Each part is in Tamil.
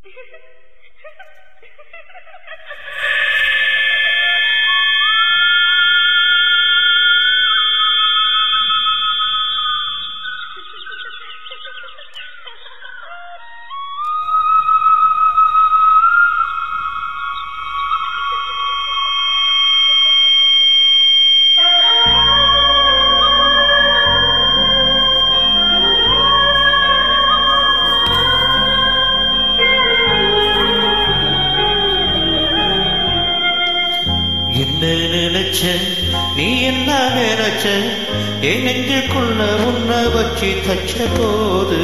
என்ன நினைச்ச நீ என்ன நினைச்ச என் நெஞ்சுக்குள்ள உன்ன வச்சு தச்ச போது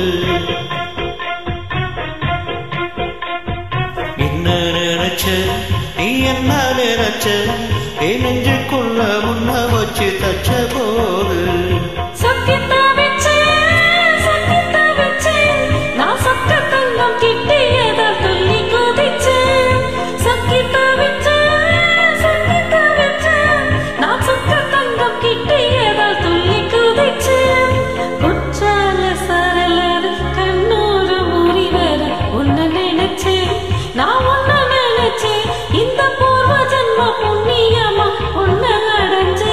என்ன நினைச்ச நீ என்ன நினைச்ச என் நெஞ்சுக்குள்ள உன்ன வச்சு தச்ச போது சக்கித்த வச்சு சக்கித்த வச்சு நான் சக்க தங்கம் கிட்டியத துள்ளி குதிச்சு சக்கித்த வச்சு சக்கித்த வச்சு நான் சக்க தங்கம் கிட்டியத துள்ளி குதிச்சு குற்றால சரலர் கண்ணூரு முறிவர் உன்னை நினைச்சு நான் உன்னை நினைச்சு இந்த பூர்வ ஜென்ம புண்ணியமா உன்னை அடைஞ்சேன்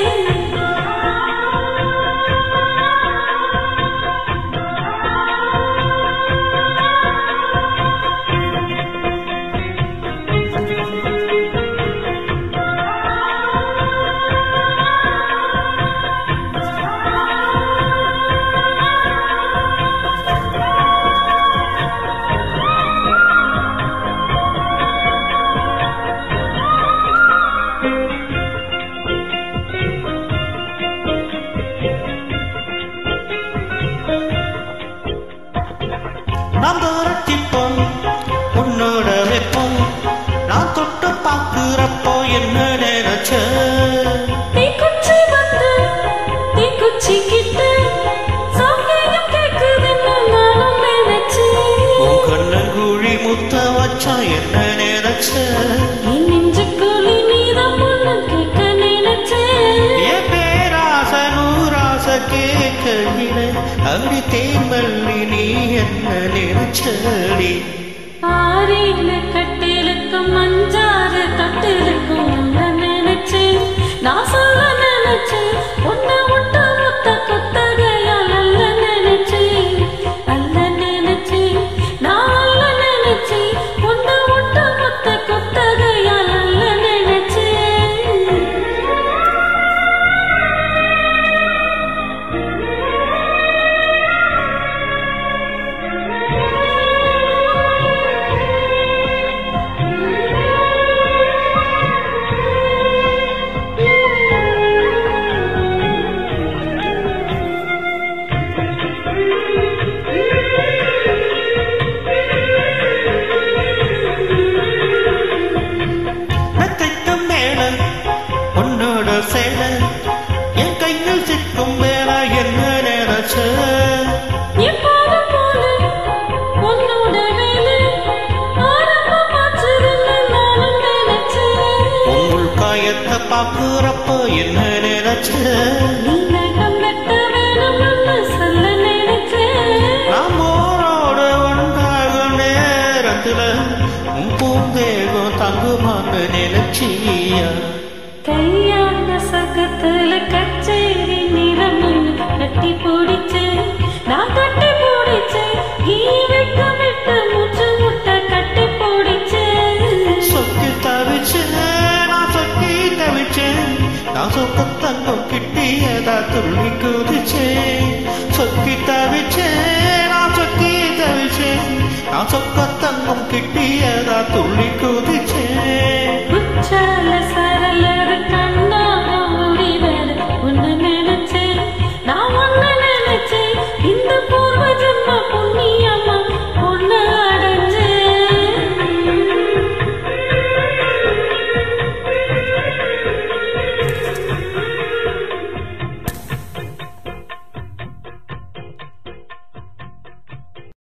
நாம் தோரட்டிப்போம் உன்னோட வைப்போம் நான் தொட்டு பார்க்கிறப்போ என்ன நினைச்ச தீக்குச்சி வந்து தீக்குச்சி கிட்ட சாமியம் கேக்குதுன்னு நானும் நினைச்சேன் உன் கண்ணங்குழி முத்த வச்சா என்ன நினைச்ச என் நெஞ்சுக்குழி நீதான் பொண்ணு கேட்க நினைச்சேன் என் பேராச நூறாச கேட்கையில அப்படி தேன்மல்லி நீ என்ன நினைச்சடி ஆறில கட்டிலுக்கும் மஞ்சாறு தொட்டிலுக்கும் உன்னை நினைச்சேன் நான் சொல்ல நினைச்சேன் உன்னை விட்டு முத்த குத்தகையால் அல்ல நினைச்சேன் அல்ல நினைச்சேன் நான் அல்ல நினைச்சேன் உன்னை விட்டு முத்த குத்தகையால் அல்ல நினைச்சேன் மெத்தைக்கும் மேல உன்னோட சேல என் கையில் சிக்கும் வேல என்ன நினைச்ச எப்போதும் போல உன்னோட வேலை ஆரம்பமாச்சுதுன்னு நானும் நினைச்சேன் உங்கள் காயத்தை பார்க்கிறப்போ என்ன நினைச்ச நீ நகம் வெட்ட வேணும்னு சொல்ல நினைச்சேன் நாம் ஊரோட ஒன்றாக நேரத்துல உன் பூந்தேகம் தங்குமான்னு நினைச்சியா கையாண்ட சகத்துல கச்சேரி நிறமின் கட்டி பிடிச்சு நான் கட்டி பிடிச்சு ஈ விட்டு விட்டு மூச்சு முட்டை கட்டி பிடிச்சு சொக்கி தவிச்சேன் நான் சொக்கி தவிச்சேன் நான் சொக்க தங்கம் கிட்டியதா துள்ளி குதிச்சேன் சொக்கி தவிச்சேன் நான் சொக்கி தவிச்சேன் நான் சொக்க தங்கம் கிட்டியதா துள்ளி குதிச்சேன் குச்சால